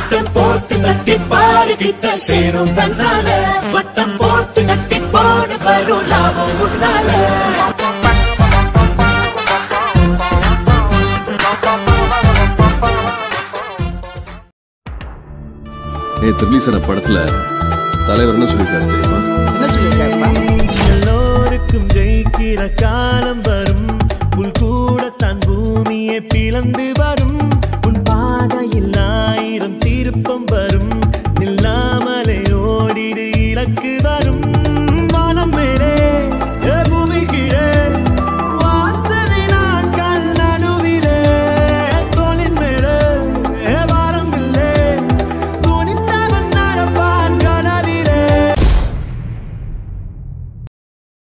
வட்டம் போட்டு கட்டி பாரு கிட்ட சேரும் தன்னால வட்டம் போட்டு கட்டி போட வரும் லாபம் உன்னால நேற்று ரிலீஸ் ஆன படத்துல தலைவர் என்ன சொல்லியிருக்காரு தெரியுமா என்ன சொல்லியிருக்காருப்பா எல்லோருக்கும் ஜெயிக்கிற காலம் வரும் புல் கூட தன் பூமியை பிளந்து வரும் உன் பாதையில் ஆயிரம்